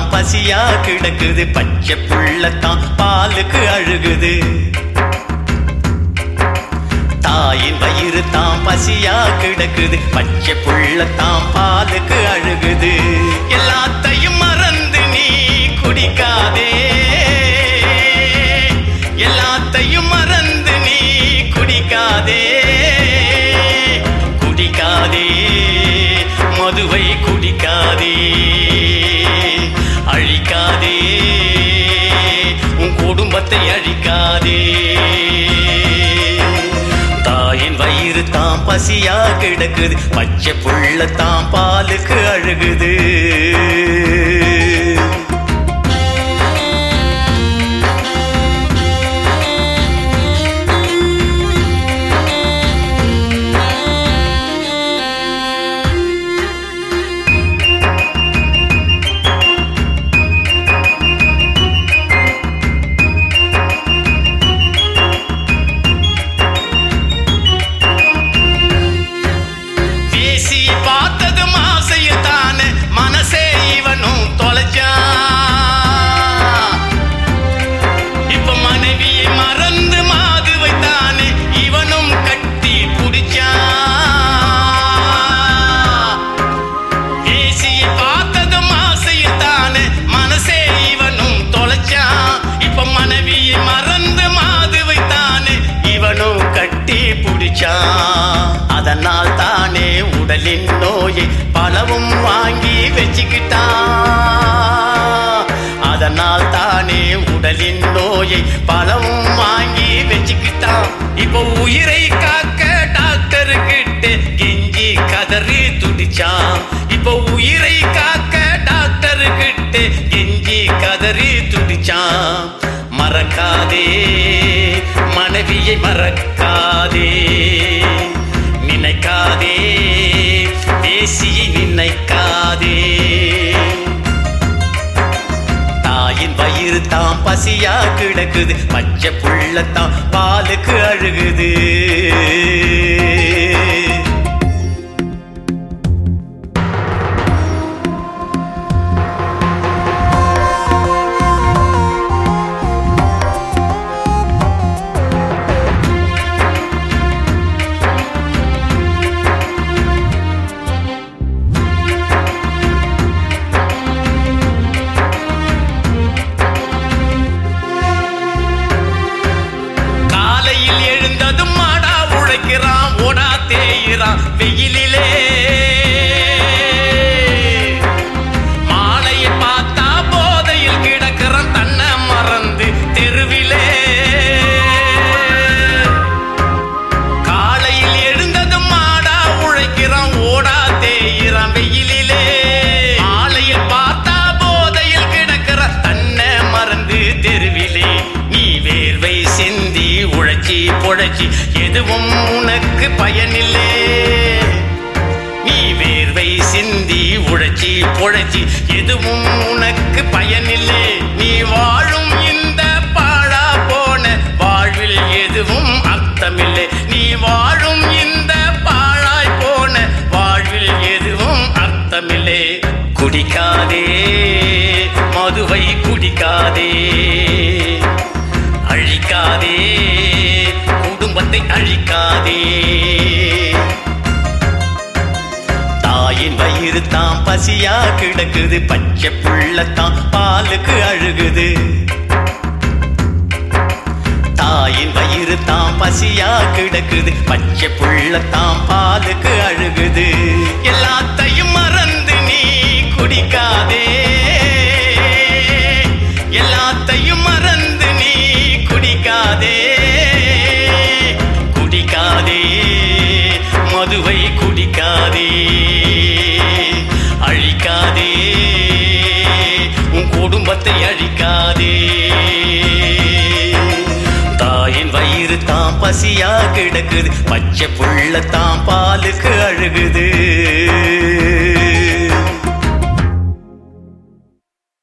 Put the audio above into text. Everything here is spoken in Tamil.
தாம் பசியா கிடக்குது பச்சை புள்ளத்தான் பாலுக்கு அழுகுது தாயின் வயிறு தாம் பசியா கிடக்குது பச்சை புள்ளத்தான் பாலுக்கு அழுகுது எல்லாத்தையும் மறந்து நீ குடிக்காதே எல்லாத்தையும் மறந்து நீ குடிக்காதே குடிக்காதே மதுவை குடிக்காதே அழிக்காதே உன் குடும்பத்தை அழிக்காதே தாயின் வயிறு தாம் பசியா கிடக்குது பச்சை புள்ள தாம் பாலுக்கு அழுகுது பேசிய பார்த்ததும் ஆசையில் தானே மனசே இவனும் தொலைச்சான் இப்ப மனைவியை மறந்து மாதுவை தானே இவனும் கட்டி புடிச்சான் பேசிய பார்த்ததும் ஆசையில் தானே மனசே இவனும் தொலைச்சான் இப்ப மனைவியை மறந்து மாதுவை தானே இவனும் கட்டி புடிச்சான் அதனால் தானே உடலின் நோயை பலவும் வாங்கி வச்சுக்கிட்டான் அதனால் தானே உடலின் நோயை பலவும் வாங்கி வச்சுக்கிட்டான் இப்போ உயிரை காக்க டாக்டர் கிட்ட கெஞ்சி கதறி துடிச்சான் இப்போ உயிரை காக்க டாக்டர் கிட்ட கெஞ்சி கதறி துடிச்சான் மறக்காதே மனைவியை மறக்காதே நினைக்காதே தேசியை நினைக்காதே தாயின் வயிறு தாம் பசியா கிடக்குது பச்சை புள்ளத்தான் பாலுக்கு அழுகுது காலையில் எழுந்ததும் மாடா உழைக்கிறான் ஓடா தேயிறான் வெயிலிலே மாலையை பார்த்தா போதையில் கிடக்கிறான் தன்னை மறந்து தெருவிலே காலையில் எழுந்ததும் மாடா உழைக்கிறான் ஓடா தேயிறான் வெயிலிலே மாலையில் பார்த்தா போதையில் கிடக்கிற தன்னை மறந்து தெருவிலே நீ வேர்வை சிந்தி உழைச்சி பொழைச்சி எதுவும் உனக்கு பயனில்லே நீ வேர்வை சிந்தி உழைச்சி பொழைச்சி எதுவும் உனக்கு பயனில்லை நீ வாழும் இந்த பாழா போன வாழ்வில் எதுவும் அர்த்தமில்லை நீ வாழும் இந்த பாழாய் போன வாழ்வில் எதுவும் அர்த்தமில்லை குடிக்காதே மதுவை குடிக்காதே அழிக்காதே குடும்பத்தை அழிக்காதே தாயின் வயிறு தாம் பசியா கிடக்குது பச்சை புள்ளத்தான் பாலுக்கு அழுகுது தாயின் வயிறு தாம் பசியா கிடக்குது பச்சை புள்ளத்தான் பாலுக்கு அழுகுது எல்லாத்தையும் மறந்து நீ குடிக்காதே எல்லாத்தையும் மறந்து நீ குடிக்காதே குடிக்காதே மதுவை குடிக்காதே அழிக்காதே உன் குடும்பத்தை அழிக்காதே தாயின் வயிறு தாம் பசியா கிடக்குது பச்சை புள்ள தாம் பாலுக்கு அழுகுது